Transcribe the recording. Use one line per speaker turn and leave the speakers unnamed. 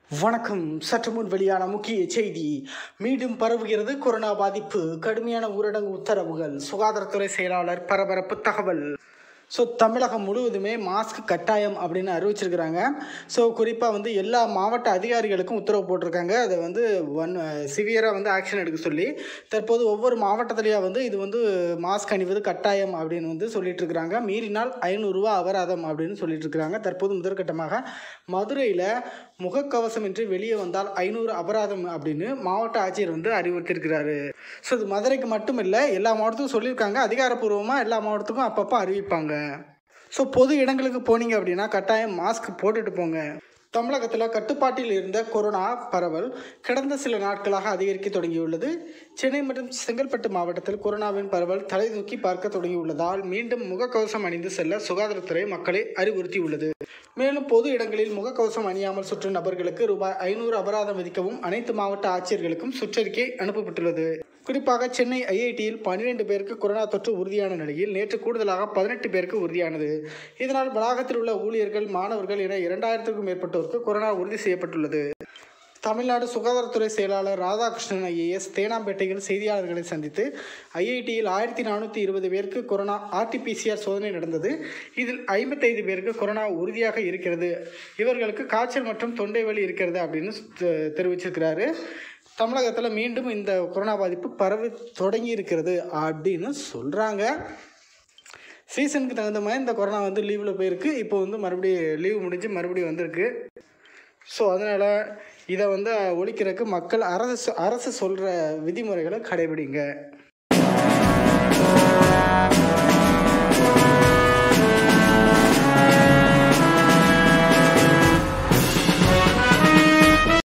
வணக்கம் சற்று முன் வெளியான முக்கிய செய்தி மீண்டும் பரவுகிறது கொரோனா பாதிப்பு கடுமையான ஊரடங்கு உத்தரவுகள் சுகாதாரத்துறை செயலாளர் பரபரப்பு தகவல் ஸோ தமிழகம் முழுவதுமே மாஸ்க் கட்டாயம் அப்படின்னு அறிவிச்சிருக்கிறாங்க ஸோ குறிப்பாக வந்து எல்லா மாவட்ட அதிகாரிகளுக்கும் உத்தரவு போட்டிருக்காங்க அதை வந்து ஒன் சிவியராக வந்து ஆக்ஷன் எடுக்க சொல்லி தற்போது ஒவ்வொரு மாவட்டத்திலேயே வந்து இது வந்து மாஸ்க் அணிவது கட்டாயம் அப்படின்னு வந்து சொல்லிட்டு இருக்கிறாங்க மீறினால் ஐநூறுரூவா அபராதம் அப்படின்னு சொல்லிட்டு இருக்கிறாங்க தற்போது முதற்கட்டமாக மதுரையில் முகக்கவசமின்றி வெளியே வந்தால் ஐநூறு அபராதம் அப்படின்னு மாவட்ட ஆட்சியர் வந்து அறிவுறுத்தியிருக்கிறாரு ஸோ இது மதுரைக்கு மட்டும் இல்லை எல்லா மாவட்டத்துக்கும் சொல்லியிருக்காங்க அதிகாரப்பூர்வமாக எல்லா மாவட்டத்துக்கும் அப்பப்போ அறிவிப்பாங்க ஸோ பொது இடங்களுக்கு போனீங்க அப்படின்னா கட்டாயம் மாஸ்க் போட்டுட்டு போங்க தமிழகத்தில் கட்டுப்பாட்டில் இருந்த கொரோனா பரவல் கடந்த சில நாட்களாக அதிகரிக்க தொடங்கியுள்ளது சென்னை மற்றும் செங்கல்பட்டு மாவட்டத்தில் கொரோனாவின் பரவல் தலை தூக்கி பார்க்க தொடங்கியுள்ளதால் மீண்டும் முகக்கவசம் அணிந்து செல்ல சுகாதாரத்துறை மக்களை அறிவுறுத்தியுள்ளது மேலும் பொது இடங்களில் முகக்கவசம் அணியாமல் சுற்றும் நபர்களுக்கு ரூபாய் ஐநூறு அபராதம் விதிக்கவும் அனைத்து மாவட்ட ஆட்சியர்களுக்கும் சுற்றறிக்கை அனுப்பப்பட்டுள்ளது குறிப்பாக சென்னை ஐஐடியில் பன்னிரெண்டு பேருக்கு கொரோனா தொற்று உறுதியான நிலையில் நேற்று கூடுதலாக பதினெட்டு பேருக்கு உறுதியானது இதனால் வளாகத்தில் உள்ள ஊழியர்கள் மாணவர்கள் என இரண்டாயிரத்திற்கும் மேற்பட்டோருக்கு கொரோனா உறுதி செய்யப்பட்டுள்ளது தமிழ்நாடு சுகாதாரத்துறை செயலாளர் ராதாகிருஷ்ணன் ஐஏஎஸ் தேனாம்பேட்டையில் செய்தியாளர்களை சந்தித்து ஐஐடியில் ஆயிரத்தி நானூற்றி இருபது பேருக்கு கொரோனா ஆர்டிபிசிஆர் சோதனை நடந்தது இதில் ஐம்பத்தைந்து பேருக்கு கொரோனா உறுதியாக இருக்கிறது இவர்களுக்கு காய்ச்சல் மற்றும் தொண்டை வலி இருக்கிறது அப்படின்னு தெ- தெரிவிச்சிருக்கிறாரு தமிழகத்தில் மீண்டும் இந்த கொரோனா பாதிப்பு பரவி தொடங்கி இருக்கிறது அப்படின்னு சொல்கிறாங்க சீசனுக்கு தகுந்த மாதிரி இந்த கொரோனா வந்து லீவில் போயிருக்கு இப்போ வந்து மறுபடியும் லீவு முடிஞ்சு மறுபடியும் வந்திருக்கு ஸோ அதனால் இதை வந்து ஒழிக்கிறதுக்கு மக்கள் அரசு அரசு சொல்கிற விதிமுறைகளை கடைபிடிங்க